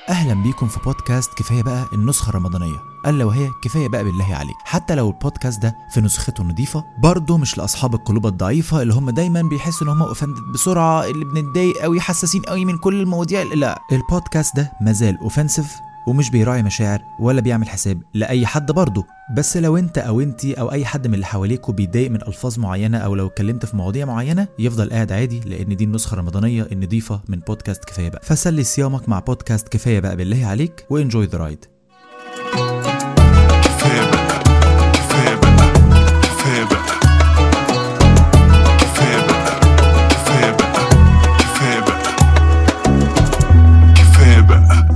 اهلا بيكم في بودكاست كفايه بقى النسخه الرمضانيه الا وهي كفايه بقى بالله عليك حتى لو البودكاست ده في نسخته نظيفه برضه مش لاصحاب القلوب الضعيفه اللي هم دايما بيحسوا ان هم اوفندد بسرعه اللي بنتضايق قوي حساسين قوي من كل المواضيع لا البودكاست ده مازال اوفنسيف ومش بيراعي مشاعر ولا بيعمل حساب لاي حد برضه بس لو انت او انتي او اي حد من اللي حواليكوا بيتضايق من الفاظ معينه او لو اتكلمت في مواضيع معينه يفضل قاعد عادي لان دي النسخه الرمضانيه النظيفه من بودكاست كفايه بقى فسلي صيامك مع بودكاست كفايه بقى بالله عليك وانجوي ذا رايد كفاية بقى كفاية بقى كفاية بقى كفاية بقى كفاية بقى كفاية بقى كفاية بقى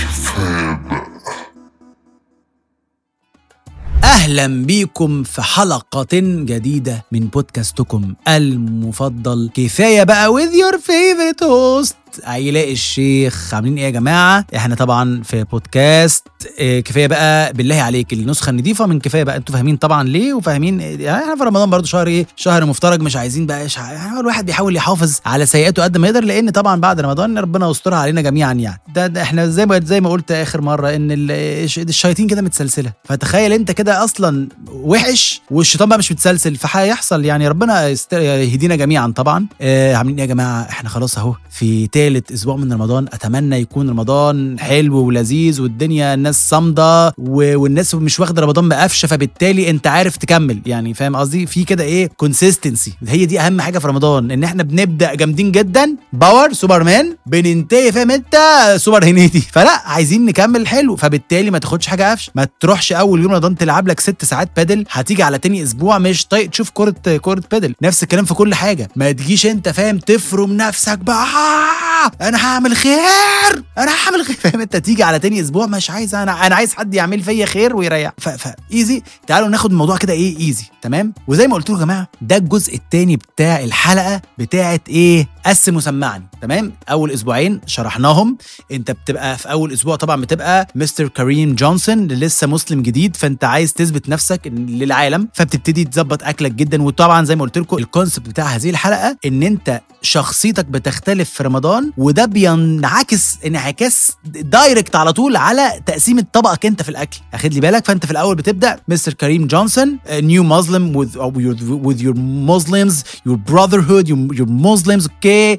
اهلا بيكم في حلقة جديدة من بودكاستكم المفضل كفاية بقى with your favorite host عيلاء الشيخ عاملين ايه يا جماعة احنا طبعا في بودكاست اه كفاية بقى بالله عليك النسخة النظيفة من كفاية بقى انتوا فاهمين طبعا ليه وفاهمين يعني احنا في رمضان برضو شهر ايه شهر مفترج مش عايزين بقى شع... يعني الواحد بيحاول يحافظ على سيئاته قد ما يقدر لان طبعا بعد رمضان ربنا يسترها علينا جميعا يعني ده, ده احنا زي ما زي ما قلت اخر مرة ان ال- الش- الشياطين كده متسلسلة فتخيل انت كده اصلا وحش والشيطان بقى مش متسلسل فهيحصل يعني ربنا يست- يهدينا جميعا طبعا آه عاملين ايه يا جماعه احنا خلاص اهو في ثالث اسبوع من رمضان اتمنى يكون رمضان حلو ولذيذ والدنيا الناس صامده و- والناس مش واخده رمضان بقفشه فبالتالي انت عارف تكمل يعني فاهم قصدي في كده ايه كونسيستنسي هي دي اهم حاجه في رمضان ان احنا بنبدا جامدين جدا باور سوبرمان بننتهي فاهم انت سوبر هنيدي فلا عايزين نكمل حلو فبالتالي ما تاخدش حاجه قفش ما تروحش اول يوم رمضان تلعب لك ست ساعات بادل هتيجي على تاني اسبوع مش طايق تشوف كره كره بادل نفس الكلام في كل حاجه ما تجيش انت فاهم تفرم نفسك بقى آه، انا هعمل خير انا هعمل خير فاهم انت تيجي على تاني اسبوع مش عايز انا انا عايز حد يعمل فيا خير ويريح ف, ف ايزي تعالوا ناخد الموضوع كده ايه ايزي تمام وزي ما قلت لكم يا جماعه ده الجزء التاني بتاع الحلقه بتاعت ايه قسم وسمعني تمام اول اسبوعين شرحناهم انت بتبقى في اول اسبوع طبعا بتبقى مستر كريم جونسون اللي لسه مسلم جديد فانت عايز تثبت نفسك إن- للعالم فبتبتدي تظبط اكلك جدا وطبعا زي ما قلت لكم الكونسبت بتاع هذه الحلقه ان انت شخصيتك بتختلف في رمضان وده بينعكس انعكاس دايركت على طول على تقسيمه طبقك انت في الاكل اخد لي بالك فانت في الاول بتبدا مستر كريم جونسون نيو مسلم with uh, your, with your Muslims your brotherhood your, your Muslims اوكي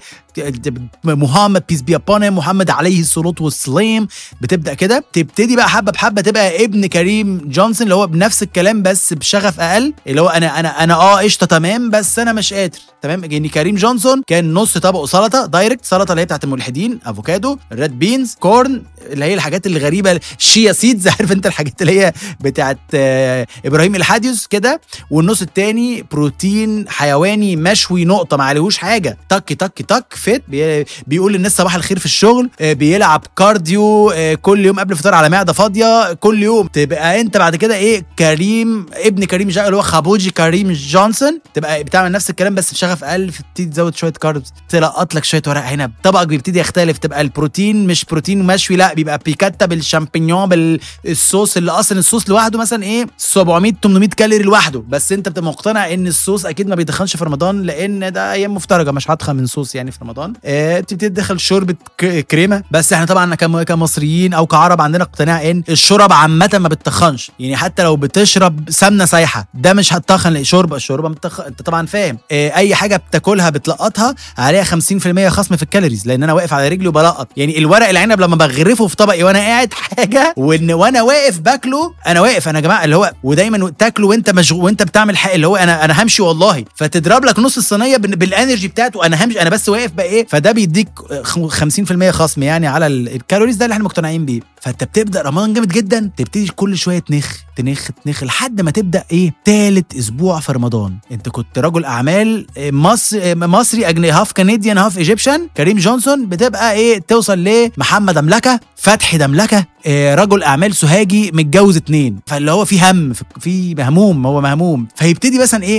محمد بيس بي upon him محمد عليه الصلاة والسلام بتبدا كده تبتدي بقى حبه بحبه تبقى ابن كريم جونسون اللي هو بنفس الكلام بس بشغف اقل اللي هو انا انا انا اه قشطه تمام بس انا مش قادر تمام يعني كريم جونسون كان نص طبقه سلطه دايركت سلطه اللي هي بتاعت الملحدين افوكادو ريد بينز كورن اللي هي الحاجات الغريبه الشيا سيدز عارف انت الحاجات اللي هي بتاعت آه، ابراهيم الحاديوس كده والنص التاني بروتين حيواني مشوي نقطه ما عليهوش حاجه تك تك تك فت بي بيقول للناس صباح الخير في الشغل آه، بيلعب كارديو آه، كل يوم قبل الفطار على معده فاضيه كل يوم تبقى انت بعد كده ايه كريم ابن كريم جا اللي هو خابوجي كريم جونسون تبقى بتعمل نفس الكلام بس بشغف اقل تبتدي تزود شويه كاربز تلقط لك شويه ورق عنب طبقك بيبتدي يختلف تبقى البروتين مش بروتين مشوي لا بيبقى بيكاتا بالشامبينيون بالصوص اللي اصلا الصوص لوحده مثلا ايه 700 800 كالوري لوحده بس انت بتبقى مقتنع ان الصوص اكيد ما بيدخنش في رمضان لان ده ايام مفترجه مش هتخن من صوص يعني في رمضان آه بتبتدي تدخل شوربه ك- كريمه بس احنا طبعا كم- كمصريين او كعرب عندنا اقتناع ان الشرب عامه ما بتتخنش يعني حتى لو بتشرب سمنه سايحه ده مش هتتخن لأن شوربه الشوربه متخ... انت طبعا فاهم آه اي حاجه بتاكلها بتلقطها عليها 50% خصم في الكالوريز لان انا واقف على رجلي وبلقط يعني الورق العنب لما بغرفه في طبقي وانا قاعد حاجه وان وانا واقف باكله انا واقف انا يا جماعه اللي هو ودايما تاكله وانت مشغول وانت بتعمل حاجه اللي هو انا انا همشي والله فتضرب لك نص الصينيه بال- بالانرجي بتاعته انا همشي انا بس واقف بقى ايه فده بيديك خ- 50% خصم يعني على ال- الكالوريز ده اللي احنا مقتنعين بيه فانت بتبدا رمضان جامد جدا تبتدي كل شويه تنخ تنخ تنخ لحد ما تبدا ايه تالت اسبوع في رمضان انت كنت رجل اعمال آه، مصر آه، مصري اجنبي هاف كنديان هاف ايجيبشن كريم جونسون بتبقى ايه توصل لمحمد املكه فتحي دملكه آه، رجل اعمال سوهاجي متجوز اتنين فاللي هو في هم في- في مهموم هو مهموم فيبتدي مثلا ايه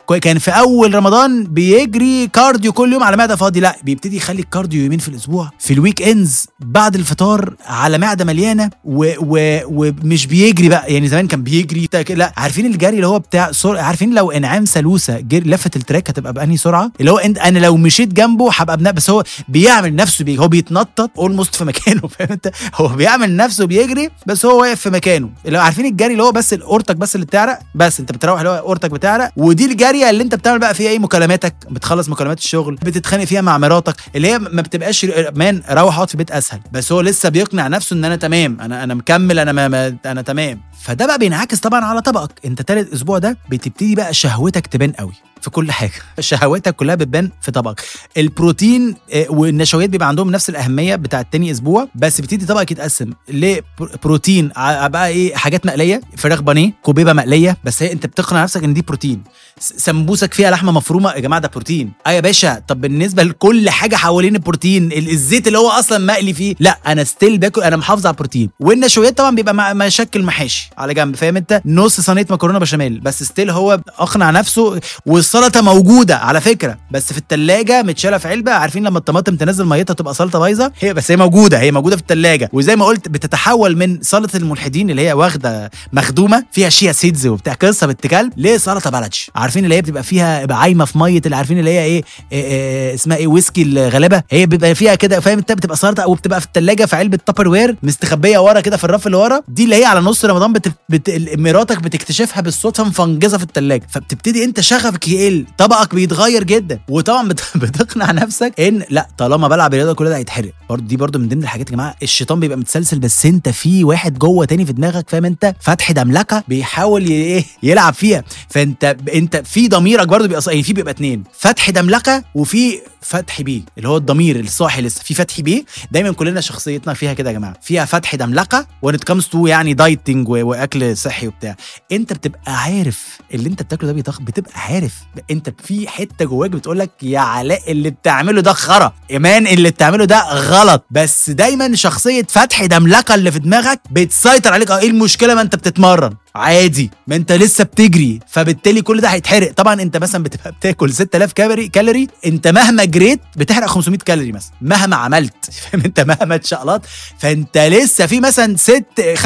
كو- كان في اول رمضان بيجري كارديو كل يوم على معده فاضي لا بيبتدي يخلي الكارديو يومين في الاسبوع في الويك اندز بعد الفطار على معده مليانه و- و- ومش بيجري بقى يعني زمان كان بيجري تا- لا عارفين الجري اللي هو بتاع سر... عارفين لو انعام سلوسه جري لفه التراك هتبقى بانهي سرعه اللي هو انت انا لو مشيت جنبه هبقى بنا... بس هو بيعمل نفسه بي... هو بيتنطط اولموست في مكانه فاهم انت هو بيعمل نفسه بيجري بس هو واقف في مكانه اللي هو عارفين الجري اللي هو بس اورتك بس اللي بتعرق بس انت بتروح اللي هو اورتك بتعرق ودي الجاريه اللي انت بتعمل بقى فيها ايه مكالماتك بتخلص مكالمات الشغل بتتخانق فيها مع مراتك اللي هي ما بتبقاش مان روح اقعد في البيت اسهل بس هو لسه بيقنع نفسه ان انا تمام انا انا مكمل انا ما ما انا تمام فده بقى بينعكس طبعا على طبقك انت تالت اسبوع ده بتبتدي بقى شهوتك تبان قوي في كل حاجه شهواتك كلها بتبان في طبقك البروتين آه، والنشويات بيبقى عندهم نفس الاهميه بتاع تاني اسبوع بس بتبتدي طبقك يتقسم لبروتين ع- بقى ايه حاجات مقليه فراخ بانيه كوبيبه مقليه بس هي انت بتقنع نفسك ان دي بروتين س- سمبوسك فيها لحمه مفرومه يا جماعه ده بروتين اه يا باشا طب بالنسبه لكل حاجه حوالين البروتين ال- الزيت اللي هو اصلا مقلي فيه لا انا ستيل باكل انا محافظ على البروتين والنشويات طبعا بيبقى مع- مشكل محاشي على جنب فاهم انت نص صينيه مكرونه بشاميل بس ستيل هو اقنع نفسه والسلطه موجوده على فكره بس في التلاجة متشاله في علبه عارفين لما الطماطم تنزل ميتها تبقى سلطه بايظه هي بس هي موجوده هي موجوده في التلاجة وزي ما قلت بتتحول من سلطه الملحدين اللي هي واخده مخدومه فيها شيا سيدز وبتاع قصه بنت كلب لسلطه بلدش عارفين اللي هي بتبقى فيها بقى عايمه في ميه اللي عارفين اللي هي ايه, إيه, إيه اسمها ايه ويسكي الغلابه هي بيبقى فيها كده فاهم انت بتبقى سلطه وبتبقى في التلاجة في علبه تابر وير مستخبيه ورا كده في الرف اللي ورا دي اللي هي على نص رمضان بت... بت... مراتك بتكتشفها بالصدفه مفنجزه في التلاجة فبتبتدي انت شغفك يقل طبقك بيتغير جدا وطبعا بت... بتقنع نفسك ان لا طالما بلعب رياضه كل ده هيتحرق برضه دي برضه من ضمن الحاجات يا جماعه الشيطان بيبقى متسلسل بس انت في واحد جوه تاني في دماغك فاهم انت فتح دملكه بيحاول ي... ايه يلعب فيها فانت انت في ضميرك برضه بيبقى يعني في بيبقى اتنين فتح دملكه وفي فتح بيه اللي هو الضمير الصاحي لسه في فتح بيه دايما كلنا شخصيتنا فيها كده يا جماعه فيها فتح دملكه وان ات كامز تو يعني دايتنج و- واكل صحي وبتاع انت بتبقى عارف اللي انت بتاكله ده بيضخ بتبقى عارف انت في حته جواك بتقول لك يا علاء اللي بتعمله ده خرا ايمان اللي بتعمله ده غلط بس دايما شخصيه فتح دملكه اللي في دماغك بتسيطر عليك اه ايه المشكله ما انت بتتمرن عادي ما انت لسه بتجري فبالتالي كل ده هيتحرق طبعا انت مثلا بتبقى بتاكل 6000 كالوري كالوري انت مهما جريت بتحرق 500 كالوري مثلا مهما عملت فاهم انت مهما اتشقلط فانت لسه في مثلا 6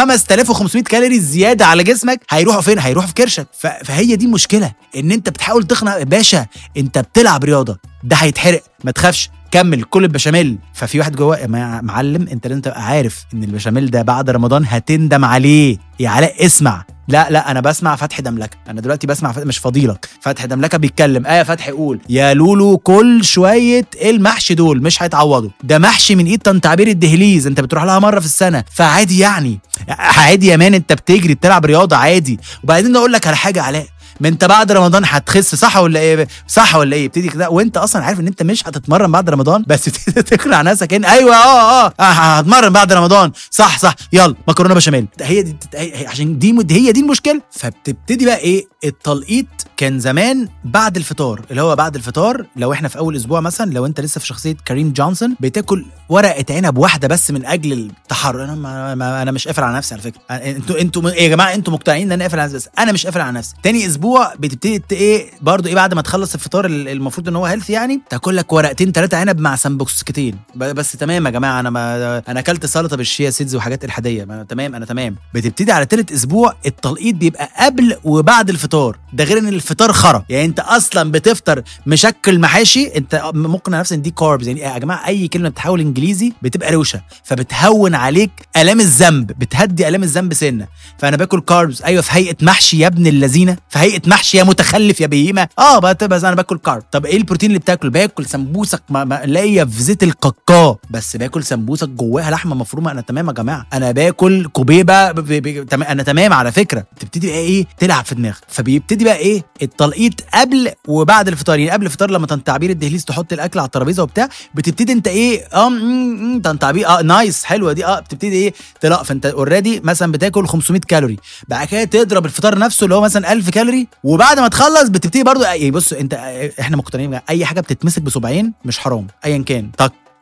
5500 كالوري زياده على جسمك هيروحوا فين هيروحوا في كرشك ف- فهي دي المشكله ان انت بتحاول تقنع باشا انت بتلعب رياضه ده هيتحرق ما تخافش كمل كل البشاميل ففي واحد جوه يا مع- معلم انت لازم تبقى عارف ان البشاميل ده بعد رمضان هتندم عليه يا علاء اسمع لا لا انا بسمع فتحي دملكه انا دلوقتي بسمع فتح مش فضيلك فتحي دملكه بيتكلم ايه فتحي قول يا لولو كل شويه المحشي دول مش هيتعوضوا ده محشي من ايد طنط عبير الدهليز انت بتروح لها مره في السنه فعادي يعني عادي يا مان انت بتجري بتلعب رياضه عادي وبعدين اقول لك على حاجه علاء ما انت بعد رمضان هتخس صح ولا ايه صح ولا ايه ابتدي كده وانت اصلا عارف ان انت مش هتتمرن بعد رمضان بس تبتدي تقنع نفسك ان ايوه اه اه اه، هتمرن بعد رمضان صح صح يلا مكرونه بشاميل هي دي هي هي- عشان دي مد- هي دي المشكله فبتبتدي بقى ايه التلقيط كان زمان بعد الفطار اللي هو بعد الفطار لو احنا في اول اسبوع مثلا لو انت لسه في شخصيه كريم جونسون بتاكل ورقه عنب واحده بس من اجل التحرر انا ما ما انا مش قافل على نفسي على فكره أنا- انتوا انتوا يا جماعه انتوا مقتنعين ان انا قافل على نفسي بس انا مش قافل على نفسي تاني اسبوع بتبتدي ت- ايه برضو ايه بعد ما تخلص الفطار ال- المفروض ان هو هيلثي يعني تاكل لك ورقتين ثلاثه عنب مع سمبوكسكتين ب- بس تمام يا جماعه انا ما انا اكلت سلطه بالشيا سيدز وحاجات الحاديه ما تمام انا تمام بتبتدي على تالت اسبوع التلقيط بيبقى قبل وبعد الفطار ده غير ان الفطار خرا يعني انت اصلا بتفطر مشكل محاشي انت مقنع نفسك ان دي كاربز يعني يا جماعه اي كلمه بتحول انجليزي بتبقى روشه فبتهون عليك الام الذنب بتهدي الام الذنب سنه فانا باكل كاربز ايوه في هيئه محشي يا ابن اللذينه في هيئه محشي يا متخلف يا بهيمه اه بقى بس انا باكل كارب طب ايه البروتين اللي بتاكله باكل سمبوسك م- مقليه في زيت الكاكا بس باكل سمبوسك جواها لحمه مفرومه انا تمام يا جماعه انا باكل كوبيبه ب... ب... ب... تم- انا تمام على فكره تبتدي بقى ايه تلعب في دماغك فبيبتدي بقى ايه التلقيط قبل وبعد الفطار يعني قبل الفطار لما تنتعبير الدهليز تحط الاكل على الترابيزه وبتاع بتبتدي انت ايه اه م- م- تنتعبير اه نايس حلوه دي اه بتبتدي ايه تلا فانت اوريدي مثلا بتاكل 500 كالوري بعد كده تضرب الفطار نفسه اللي هو مثلا 1000 كالوري وبعد ما تخلص بتبتدي برضو يعني بص انت احنا مقتنعين بقى، اي حاجه بتتمسك بصبعين مش حرام ايا كان طق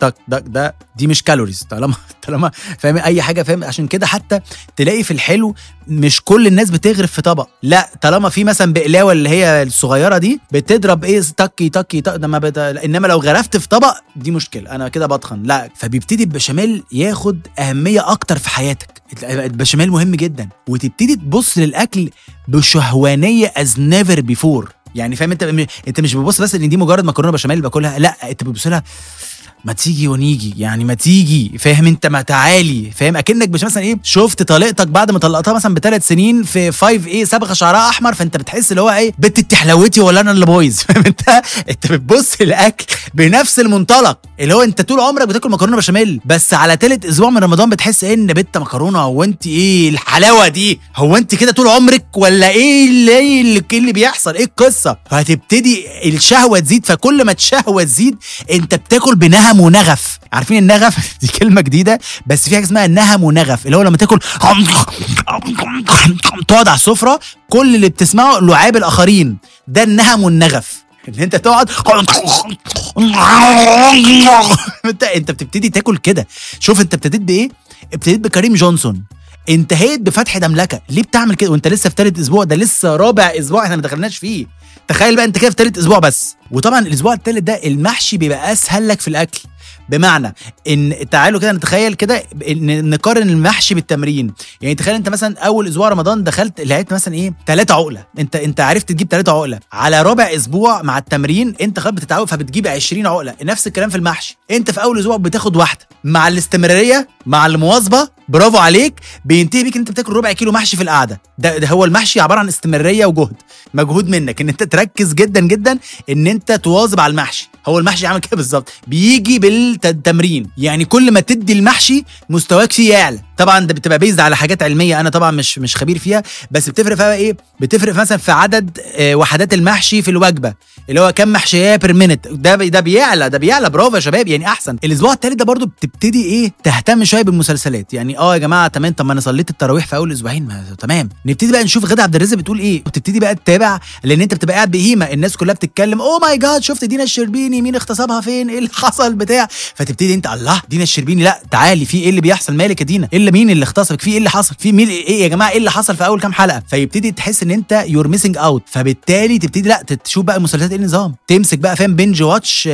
تك ده, ده دي مش كالوريز طالما طالما فاهم اي حاجه فاهم عشان كده حتى تلاقي في الحلو مش كل الناس بتغرف في طبق لا طالما في مثلا بقلاوه اللي هي الصغيره دي بتضرب ايه تكي تكي تك ده ما بت... انما لو غرفت في طبق دي مشكله انا كده بطخن لا فبيبتدي البشاميل ياخد اهميه اكتر في حياتك البشاميل مهم جدا وتبتدي تبص للاكل بشهوانيه از نيفر بيفور يعني فاهم انت انت مش بتبص بس ان دي مجرد مكرونه بشاميل باكلها لا انت بتبص لها ما تيجي ونيجي يعني ما تيجي فاهم انت ما تعالي فاهم اكنك مش مثلا ايه شفت طليقتك بعد ما طلقتها مثلا بثلاث سنين في 5 ايه صبغه شعرها احمر فانت بتحس اللي هو ايه بنت انت حلاوتي ولا انا اللي بايظ فاهم انت انت بتبص الاكل بنفس المنطلق اللي هو انت طول عمرك بتاكل مكرونه بشاميل بس على ثالث اسبوع من رمضان بتحس ان بنت مكرونه هو انت ايه الحلاوه دي هو انت كده طول عمرك ولا ايه اللي, إيه اللي, إيه اللي بيحصل ايه القصه فهتبتدي الشهوه تزيد فكل ما الشهوه تزيد انت بتاكل بنهم ونغف عارفين النغف دي كلمه جديده بس في حاجه اسمها النهم ونغف اللي هو لما تاكل تقعد على السفره كل اللي بتسمعه لعاب الاخرين ده النهم والنغف ان انت تقعد انت انت بتبتدي تاكل كده شوف انت ابتديت بايه ابتديت بكريم جونسون انتهيت بفتح دملكه ليه بتعمل كده وانت لسه في ثالث اسبوع ده لسه رابع اسبوع احنا ما دخلناش فيه تخيل بقى انت كده في ثالث اسبوع بس وطبعا الاسبوع الثالث ده المحشي بيبقى اسهل لك في الاكل بمعنى ان تعالوا كده نتخيل كده ان نقارن المحشي بالتمرين يعني تخيل انت مثلا اول اسبوع رمضان دخلت لقيت مثلا ايه ثلاثة عقله انت انت عرفت تجيب ثلاثة عقله على رابع اسبوع مع التمرين انت خلاص بتتعود فبتجيب 20 عقله نفس الكلام في المحشي انت في اول اسبوع بتاخد واحده مع الاستمراريه مع المواظبه برافو عليك بينتهي بيك ان انت بتاكل ربع كيلو محشي في القعده ده, ده هو المحشي عباره عن استمراريه وجهد مجهود منك ان انت تركز جدا جدا ان انت تواظب على المحشي هو المحشي عامل كده بالظبط بيجي بالتمرين يعني كل ما تدي المحشي مستواك فيه يعلى طبعا ده بتبقى بيزد على حاجات علميه انا طبعا مش مش خبير فيها بس بتفرق فيها ايه بتفرق مثلا في عدد آه، وحدات المحشي في الوجبه اللي هو كم محشيه بير مينت ده ده بيعلى ده بيعلى برافو يا شباب يعني احسن الاسبوع الثالث ده برضو بتبتدي ايه تهتم شويه بالمسلسلات يعني اه يا جماعه تمام طب ما انا صليت التراويح في اول اسبوعين ما تمام نبتدي بقى نشوف غدا عبد الرازق بتقول ايه وتبتدي بقى تتابع لان انت بتبقى قاعد بهيمه الناس كلها بتتكلم اوه ماي جاد شفت دينا الشربيني مين اغتصبها فين ايه اللي حصل بتاع فتبتدي انت الله دينا الشربيني لا تعالي في ايه اللي بيحصل مالك يا دينا ايه اللي مين اللي اغتصبك في ايه اللي حصل في مين ايه يا جماعه ايه اللي حصل في اول كام حلقه فيبتدي تحس ان انت يور ميسنج اوت فبالتالي تبتدي لا تشوف بقى المسلسلات ايه النظام تمسك بقى فاهم بنج واتش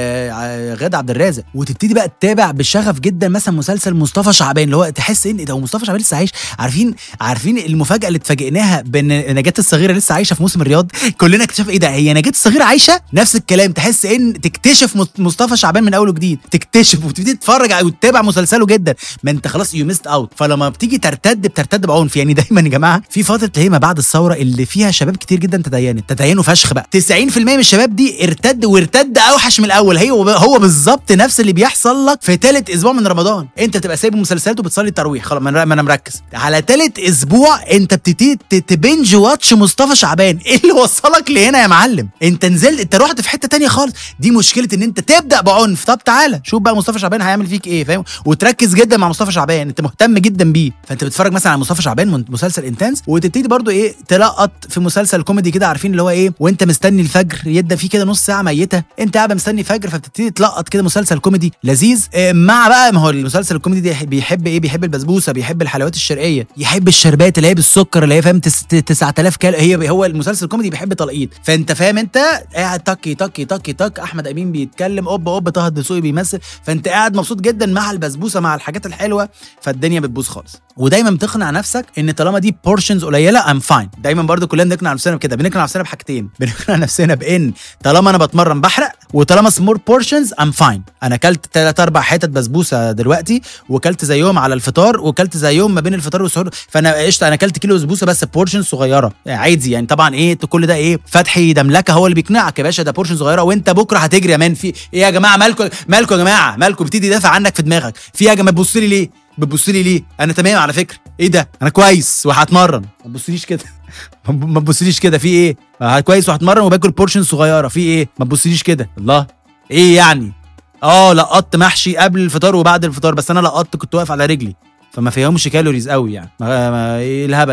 آه غادة عبد الرازق وتبتدي بقى تتابع بشغف جدا مثلا مسلسل مصطفى شعبان اللي هو تحس ان ده هو مصطفى شعبان لسه عايش عارفين عارفين المفاجاه اللي اتفاجئناها بان نجاة الصغيره لسه عايشه في موسم الرياض كلنا اكتشف ايه ده هي نجاة الصغيره عايشه نفس الكلام تحس ان تكتشف مص- مصطفى شعبان من اول وجديد تكتشف وتبتدي تتفرج على- وتتابع مسلسله جدا ما انت خلاص يو ميست اوت فلما بتيجي ترتد بترتد بعنف يعني دايما يا جماعه في فتره اللي هي ما بعد الثوره اللي فيها شباب كتير جدا تدينت تدينوا فشخ بقى 90% من الشباب دي ارتد وارتد اوحش من الاول هي هو بالظبط نفس اللي بيحصل لك في ثالث اسبوع من رمضان انت تبقى سايب المسلسلات وبتصلي التراويح خلاص ما انا ما أنا مركز على ثالث اسبوع انت بتبتدي ت- تبنج واتش مصطفى شعبان ايه اللي وصلك لهنا يا معلم انت نزلت انت رحت في حته تانية خالص دي مشكله ان انت تبدا بعنف طب تعالى شوف بقى مصطفى شعبان هيعمل فيك ايه فاهم وتركز جدا مع مصطفى شعبان انت مهتم جدا بيه فانت بتتفرج مثلا على مصطفى شعبان من- مسلسل انتنس وتبتدي برضو ايه تلقط في مسلسل كوميدي كده عارفين اللي هو ايه وانت مستني الفجر يدى فيه كده نص ساعه ميته انت قاعد مستني فجر فبتبتدي تلقط كده مسلسل كوميدي لذيذ اه، مع بقى ما هو المسلسل الكوميدي ده بيحب ايه بيحب البسبوسه بيحب الحلويات الشرقيه يحب الشربات اللي هي بالسكر اللي هي فاهم تس- 9000 كالوري هي هو المسلسل الكوميدي بيحب تلقيط فانت فاهم انت قاعد تكي تكي تكي تك احمد امين بيتكلم اوب اوب طه الدسوقي بيمثل فانت قاعد مبسوط جدا مع البسبوسه مع الحاجات الحلوه فالدنيا بتبوظ خالص ودايما بتقنع نفسك ان طالما دي بورشنز قليله ام فاين دايما برضو كلنا بنقنع نفسنا بكده بنقنع نفسنا بحاجتين بنقنع نفسنا بان طالما انا بتمرن بحرق وطالما سمور بورشنز ام فاين انا اكلت ثلاث اربع حتت بسبوسه دلوقتي وكلت زيهم على الفطار وكلت زيهم ما بين الفطار والسحور فانا قشطه انا اكلت كيلو بسبوسه بس بورشن صغيره عادي يعني طبعا ايه كل ده ايه فتحي دملكه هو اللي بيقنعك يا باشا ده بورشن صغيره وانت بكره هتجري يا مان في ايه يا جماعه مالكم مالكم يا جماعه مالكم بتدي دافع عنك في دماغك في يا جماعه بتبص لي ليه بتبص لي ليه انا تمام على فكره ايه ده انا كويس وهتمرن ما تبصليش كده ما تبصليش كده في ايه آه، كويس وهتمرن وباكل بورشن صغيره في ايه ما تبصليش كده الله ايه يعني اه لقطت محشي قبل الفطار وبعد الفطار بس انا لقطت كنت واقف على رجلي فما فيهمش كالوريز قوي يعني ما ما ايه الهبل ده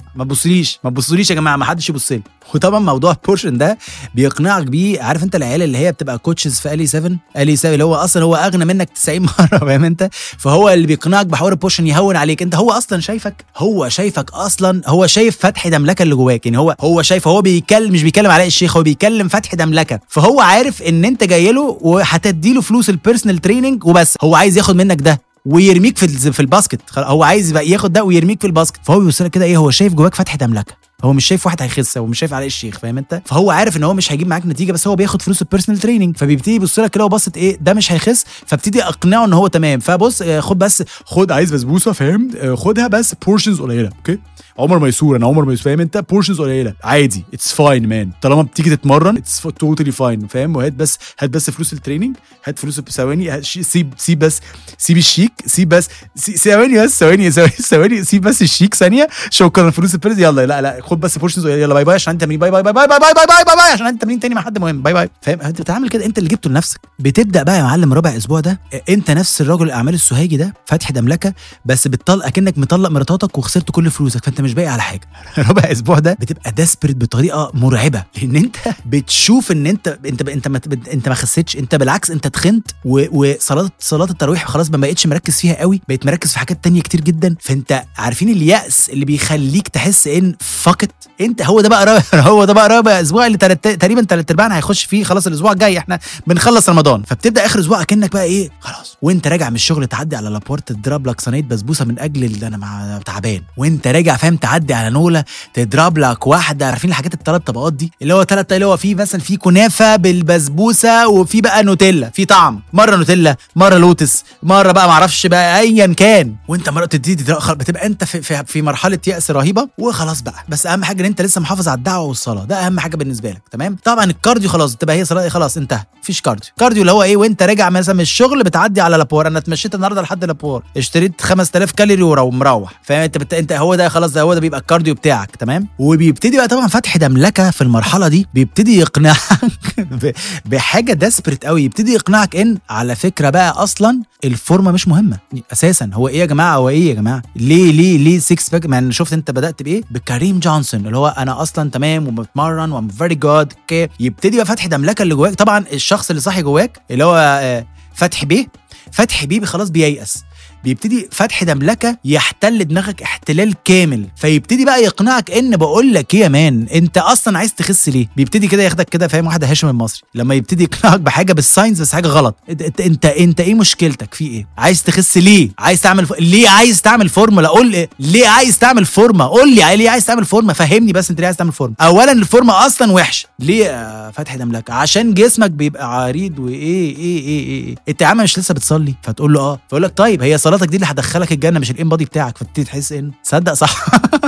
ما تبصليش ما تبصليش يا جماعه ما حدش يبص لي وطبعا موضوع البورشن ده بيقنعك بيه عارف انت العيال اللي هي بتبقى كوتشز في الي 7 الي 7 اللي هو اصلا هو اغنى منك 90 مره فاهم انت فهو اللي بيقنعك بحوار البورشن يهون عليك انت هو اصلا شايفك هو شايفك اصلا هو شايف فتح دملكه اللي جواك يعني هو هو شايف هو بيتكلم مش بيتكلم علاء الشيخ هو بيتكلم فتح دملكه فهو عارف ان انت جاي له وهتدي له فلوس البيرسونال تريننج وبس هو عايز ياخد منك ده ويرميك في الز- في الباسكت خل- هو عايز يبقى ياخد ده ويرميك في الباسكت فهو بيبص لك كده ايه هو شايف جواك فتح دملكه هو مش شايف واحد هيخس هو مش شايف علاء الشيخ فاهم انت فهو عارف ان هو مش هيجيب معاك نتيجه بس هو بياخد فلوس البيرسونال تريننج فبيبتدي يبص لك كده وبصت ايه ده مش هيخس فابتدي اقنعه ان هو تمام فبص آه، خد بس خد عايز بسبوسه فاهم آه، خدها بس بورشنز قليله اوكي عمر ميسور انا عمر ميسور فاهم انت بورشنز قليله عادي اتس فاين مان طالما بتيجي تتمرن اتس توتالي فاين فاهم وهات بس هات بس فلوس التريننج هات فلوس ثواني هات شي- سيب سيب بس سيب الشيك سيب بس سي- ثواني بس ثواني ثواني ثواني سيب بس الشيك ثانيه شكرا فلوس البيرز يلا لا لا خد بس بورشنز يلا باي باي عشان انت تمرين باي باي باي باي باي باي باي باي باي باي عشان انت تمرين تاني مع حد مهم باي باي فاهم انت بتعمل كده انت اللي جبته لنفسك بتبدا بقى يا معلم ربع اسبوع ده انت نفس الرجل الاعمال السوهاجي ده فاتح دملكه بس بتطلق اكنك مطلق مراتاتك وخسرت كل فلوسك فانت مش باقي على حاجه ربع اسبوع ده بتبقى ديسبريت بطريقه مرعبه لان انت بتشوف ان انت انت انت ما انت ما خسيتش انت بالعكس انت تخنت و- وصلاه صلاه التراويح خلاص ما بقتش مركز فيها قوي بقيت مركز في حاجات تانية كتير جدا فانت عارفين اليأس اللي بيخليك تحس ان فقط انت هو ده بقى رابع هو ده بقى رابع اسبوع اللي تلت تقريبا تلات ارباعنا هيخش فيه خلاص الاسبوع الجاي احنا بنخلص رمضان فبتبدا اخر اسبوع اكنك بقى ايه خلاص وانت راجع من الشغل تعدي على لابورت تضرب لك صينيه بسبوسه من اجل اللي انا مع تعبان وانت راجع فاهم تعدي على نوله تضرب لك واحده عارفين الحاجات الثلاث طبقات دي اللي هو ثلاث اللي هو في مثلا في كنافه بالبسبوسه وفي بقى نوتيلا في طعم مره نوتيلا مره لوتس مره بقى معرفش بقى ايا كان وانت مره تبتدي تتأخر بتبقى انت في, في, في مرحله يأس رهيبه وخلاص بقى بس اهم حاجه ان انت لسه محافظ على الدعوه والصلاه ده اهم حاجه بالنسبه لك تمام طبعا الكارديو خلاص تبقى هي صلاه خلاص انتهى مفيش كارديو كارديو اللي هو ايه وانت راجع مثلا من الشغل بتعدي على لابور انا اتمشيت النهارده لحد لابور اشتريت 5000 كالوري ورا- ومروح فاهم انت بت... انت هو ده خلاص ده هو ده بيبقى الكارديو بتاعك تمام وبيبتدي بقى طبعا فتح دملكه في المرحله دي بيبتدي يقنعك ب... بحاجه ديسبريت قوي يبتدي يقنعك ان على فكره بقى اصلا الفورمه مش مهمه اساسا هو ايه يا جماعه هو ايه يا جماعه ليه ليه ليه 6 باك ما انا شفت انت بدات بايه بكريم جونسون اللي هو انا اصلا تمام وبتمرن وام فيري جود اوكي يبتدي بقى فتح دملكه اللي جواك طبعا الشخص اللي صاحي جواك اللي هو آه، فتحي بيه فتحي بيه خلاص بييأس بيبتدي فتح دملكه يحتل دماغك احتلال كامل فيبتدي بقى يقنعك ان بقول لك ايه يا مان انت اصلا عايز تخس ليه بيبتدي كده ياخدك كده فاهم واحد هاشم المصري لما يبتدي يقنعك بحاجه بالساينس بس حاجه غلط انت انت انت, انت ايه مشكلتك في ايه عايز تخس ليه عايز تعمل ف... ليه عايز تعمل فورمولا قول لي ليه عايز تعمل فورمه قول لي ليه عايز تعمل فورمه فهمني بس انت ليه عايز تعمل فورمه اولا الفورمه اصلا وحشه ليه يا فتحي دملكه عشان جسمك بيبقى عريض وايه ايه ايه ايه, إيه. انت يا عم مش لسه بتصلي فتقول له اه فيقول لك طيب هي صلاتك دي اللي هتدخلك الجنه مش الام بادي بتاعك فتبتدي تحس ان صدق صح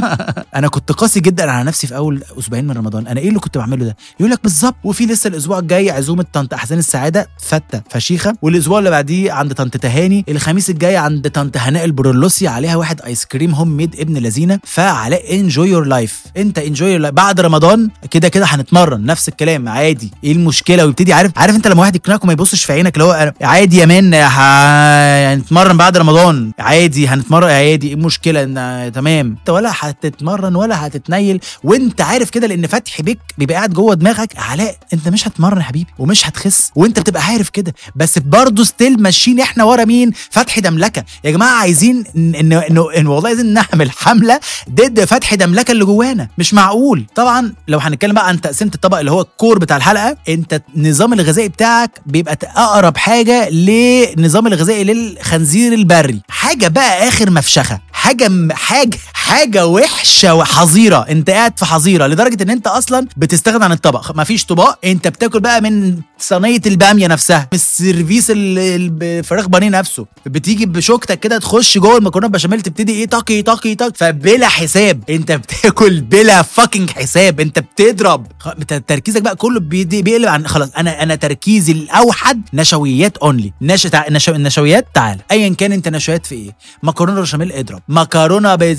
انا كنت قاسي جدا على نفسي في اول اسبوعين من رمضان انا ايه اللي كنت بعمله ده يقول لك بالظبط وفي لسه الاسبوع الجاي عزومه طنط احسان السعاده فته فشيخه والاسبوع اللي بعديه عند طنط تهاني الخميس الجاي عند طنط هناء البرولوسي عليها واحد ايس كريم هوم ميد ابن لذينه فعلاء انجوي يور لايف انت انجوي يور بعد رمضان كده كده هنتمرن نفس الكلام عادي ايه المشكله ويبتدي عارف عارف انت لما واحد يقنعك وما يبصش في عينك اللي هو عادي يا مان ه- هنتمرن بعد رمضان عادي هنتمرن عادي ايه المشكله ان تمام انت ولا هتتمرن ولا هتتنيل وانت عارف كده لان فتحي بيك بيبقى قاعد جوه دماغك علاء انت مش هتتمرن يا حبيبي ومش هتخس وانت بتبقى عارف كده بس برضه ستيل ماشيين احنا ورا مين فتحي دملكه يا جماعه عايزين ان ان ان, إن والله عايزين نعمل حمله ضد فتحي دملكه اللي جوانا مش معقول طبعا لو هنتكلم بقى عن تقسيمه الطبق اللي هو الكور بتاع الحلقه انت النظام الغذائي بتاعك بيبقى اقرب حاجه للنظام الغذائي للخنزير البري حاجه بقى اخر مفشخه حاجه م- حاجه حاجه وحشه وحظيره انت قاعد في حظيره لدرجه ان انت اصلا بتستغنى عن الطبق مفيش طباق انت بتاكل بقى من صينيه الباميه نفسها من السيرفيس ال- ال- الفراخ بانيه نفسه بتيجي بشوكتك كده تخش جوه المكرونه بشاميل تبتدي ايه طقي طقي طقي فبلا حساب انت بتاكل بلا فاكينج حساب انت بتضرب خ- انت تركيزك بقى كله بيدي- بيقلب عن خلاص انا انا تركيزي الاوحد نشويات اونلي نش... تع... نشو... النشويات تعال ايا كان انت نشويات في ايه مكرونه بشاميل اضرب مكرونه بالصلصه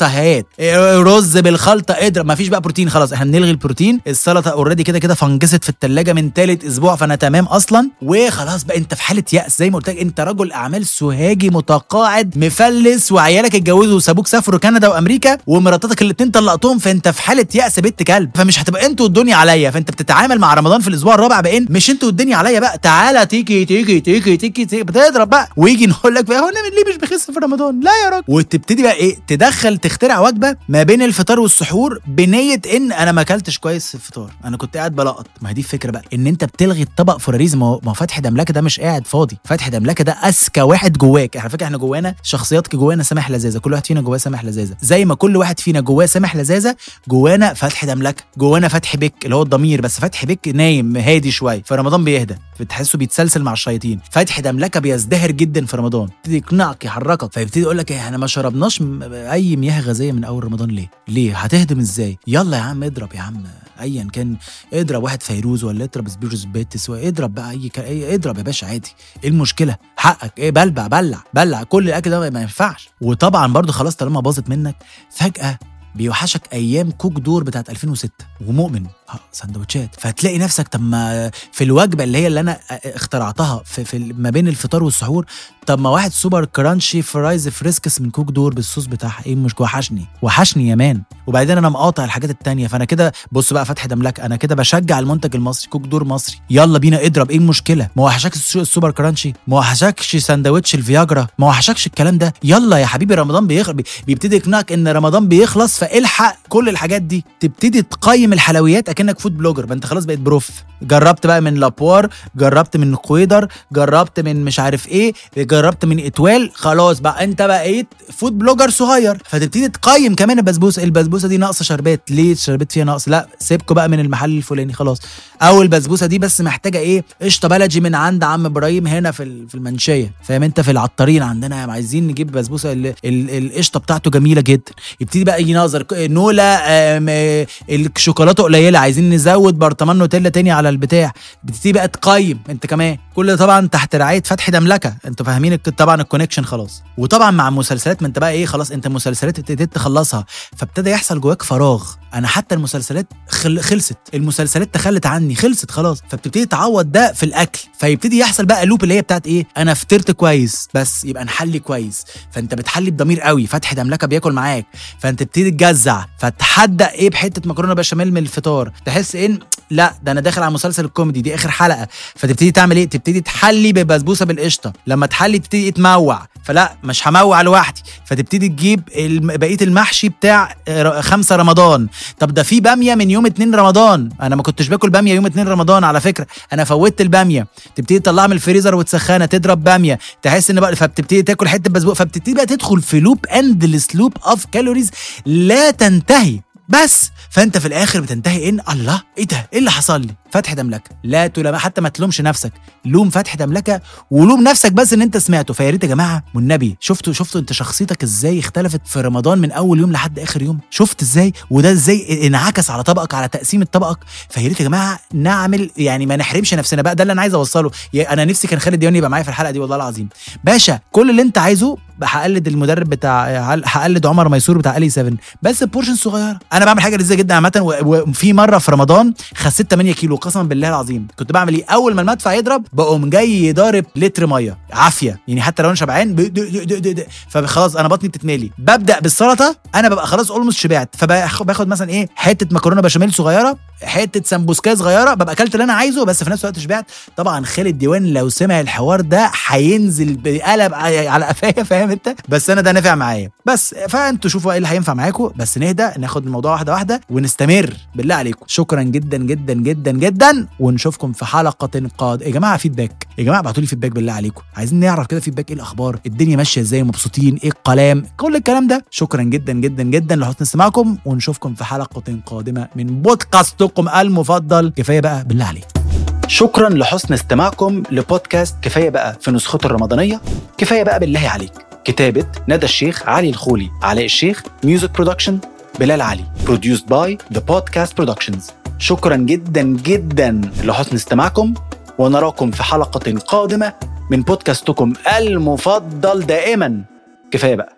مسهيات إيه، رز بالخلطه اضرب مفيش بقى بروتين خلاص احنا بنلغي البروتين السلطه اوريدي كده كده فنجست في التلاجة من تالت اسبوع فانا تمام اصلا وخلاص بقى انت في حاله يأس زي ما قلت لك انت رجل اعمال سوهاجي متقاعد مفلس وعيالك اتجوزوا وسابوك سافروا كندا وامريكا ومراتاتك الاتنين طلقتهم فانت في حاله يأس بنت كلب فمش هتبقى انتوا والدنيا عليا فانت بتتعامل مع رمضان في الاسبوع الرابع بان مش انتوا والدنيا عليا بقى تعالى تيجي تيجي تيجي تيجي, تيجي بتضرب بقى ويجي نقول لك بقى هو انا ليه مش بخس في رمضان لا يا راجل وتبتدي بقى ايه تدخل تخترع وجبه ما بين الفطار والسحور بنيه ان انا ما اكلتش كويس في الفطار انا كنت قاعد بلقط ما هي دي الفكره بقى ان انت بتلغي الطبق فراريز ما هو ما هو فتحي دملكه ده مش قاعد فاضي فتحي دملكه ده اذكى واحد جواك على فكره احنا جوانا شخصيات جوانا سامح لذاذه كل واحد فينا جواه سامح لذاذه زي ما كل واحد فينا جواه سامح لذاذه جوانا فتحي دملكه جوانا فتحي بك اللي هو الضمير بس فتحي بك نايم هادي شويه في رمضان بيهدى بتحسه بيتسلسل مع الشياطين فتحي دملكه بيزدهر جدا في رمضان يبتدي يقنعك يحركك فيبتدي يقول لك ايه احنا ما شربناش م- اي مياه غازيه من اول رمضان ليه ليه هتهدم ازاي يلا يا عم اضرب يا عم ايا كان اضرب واحد فيروز ولا اضرب سبيروس بيتس ولا اضرب بقى اي ك... أي- اضرب يا باشا عادي ايه المشكله حقك ايه بلبع بلع بلع كل الاكل ده ما ينفعش وطبعا برضو خلاص طالما باظت منك فجاه بيوحشك ايام كوك دور بتاعت 2006 ومؤمن اه سندوتشات فهتلاقي نفسك طب ما في الوجبه اللي هي اللي انا اخترعتها في, في ما بين الفطار والسحور طب ما واحد سوبر كرانشي فرايز فريسكس من كوك دور بالصوص بتاعها ايه مش وحشني وحشني يا مان وبعدين انا مقاطع الحاجات التانية فانا كده بص بقى فتحي دملك انا كده بشجع المنتج المصري كوك دور مصري يلا بينا اضرب ايه المشكله ما وحشكش السو- السوبر كرانشي ما وحشكش سندوتش الفياجرا ما وحشكش الكلام ده يلا يا حبيبي رمضان بيخلص بيبتدي يقنعك ان رمضان بيخلص فالحق كل الحاجات دي تبتدي تقيم الحلويات اكنك فود بلوجر ما انت خلاص بقيت بروف جربت بقى من لابوار جربت من قويدر جربت من مش عارف ايه جربت من اتوال خلاص بقى انت بقيت فود بلوجر صغير فتبتدي تقيم كمان البسبوسه البسبوسه دي ناقصه شربات ليه الشربات فيها نقص لا سيبكوا بقى من المحل الفلاني خلاص او البسبوسه دي بس محتاجه ايه قشطه بلدي من عند عم ابراهيم هنا في ال- في المنشيه فاهم انت في العطارين عندنا عايزين نجيب بسبوسه ال- ال- القشطه بتاعته جميله جدا يبتدي بقى ينظر ك- نولا آم، آه، الشوكولاته قليله عايزين نزود برطمان نوتيلا تاني على البتاع بتبتدي بقى تقيم انت كمان كل ده طبعا تحت رعايه فتحي دملكه انتوا فاهمين الك- طبعا الكونكشن خلاص وطبعا مع المسلسلات ما انت بقى ايه خلاص انت المسلسلات ابتديت تخلصها فابتدى يحصل جواك فراغ انا حتى المسلسلات خل... خلصت المسلسلات تخلت عني خلصت خلاص فبتبتدي تعوض ده في الاكل فيبتدي يحصل بقى لوب اللي هي بتاعت ايه انا فطرت كويس بس يبقى نحلي كويس فانت بتحلي بضمير قوي فتحي دملكه بياكل معاك فانت تبتدي تجزع فتحدق ايه بحته مكرونه بشاميل من الفطار تحس ان لا ده انا داخل على مسلسل الكوميدي دي اخر حلقه فتبتدي تعمل ايه تبتدي تحلي ببسبوسه بالقشطه لما تحلي تبتدي تموع فلا مش هموع لوحدي فتبتدي تجيب الم- بقيه المحشي بتاع آه، ر- خمسة رمضان طب ده في باميه من يوم اتنين رمضان انا ما كنتش باكل باميه يوم اتنين رمضان على فكره انا فوتت الباميه تبتدي تطلعها من الفريزر وتسخنها تضرب باميه تحس ان بقى فبتبتدي تاكل حته بسبوق فبتبتدي بقى تدخل في لوب اندلس لوب اوف كالوريز لا تنتهي بس فانت في الاخر بتنتهي ان الله ايه ده ايه اللي حصل لي فتحي دملكه لا تلام حتى ما تلومش نفسك لوم فتحي دملكه ولوم نفسك بس ان انت سمعته فيا ريت يا جماعه والنبي شفتوا شفتوا انت شخصيتك ازاي اختلفت في رمضان من اول يوم لحد اخر يوم شفت ازاي وده ازاي انعكس على طبقك على تقسيمه طبقك فيا ريت يا جماعه نعمل يعني ما نحرمش نفسنا بقى ده اللي انا عايز اوصله يا- انا نفسي كان خالد ديواني يبقى معايا في الحلقه دي والله العظيم باشا كل اللي انت عايزه هقلد المدرب بتاع هقلد عمر ميسور بتاع الي 7 بس بورشن صغيره انا بعمل حاجه لذيذه جدا عامه و- وفي مره في رمضان خسيت 8 كيلو قسما بالله العظيم كنت بعمل ايه اول ما المدفع يضرب بقوم جاي ضارب لتر ميه عافيه يعني حتى لو انا شبعان ب- د- د- د- د- د- فخلاص انا بطني بتتملي ببدا بالسلطه انا ببقى خلاص اولموست شبعت فباخد مثلا ايه حته مكرونه بشاميل صغيره حته سمبوسكايه صغيره ببقى اكلت اللي انا عايزه بس في نفس الوقت شبعت طبعا خالد ديوان لو سمع الحوار ده هينزل بقلب ع- على قفايا فاهم انت بس انا ده نافع معايا بس فانتوا شوفوا ايه اللي هينفع معاكم بس نهدى ناخد الموضوع واحده واحده ونستمر بالله عليكم شكرا جدا جدا جدا جدا ونشوفكم في حلقه قادمه يا جماعه فيدباك يا جماعه ابعتوا لي فيدباك بالله عليكم عايزين نعرف كده فيدباك ايه الاخبار الدنيا ماشيه ازاي مبسوطين ايه الكلام كل الكلام ده شكرا جدا جدا جدا لحسن استماعكم ونشوفكم في حلقه قادمه من بودكاستكم المفضل كفايه بقى بالله عليكم شكرا لحسن استماعكم لبودكاست كفايه بقى في نسخته الرمضانيه كفايه بقى بالله عليك كتابه ندى الشيخ علي الخولي علاء الشيخ ميوزك برودكشن بلال علي produced by The Podcast Productions شكرا جدا جدا لحسن استماعكم ونراكم في حلقة قادمة من بودكاستكم المفضل دائما كفاية بقى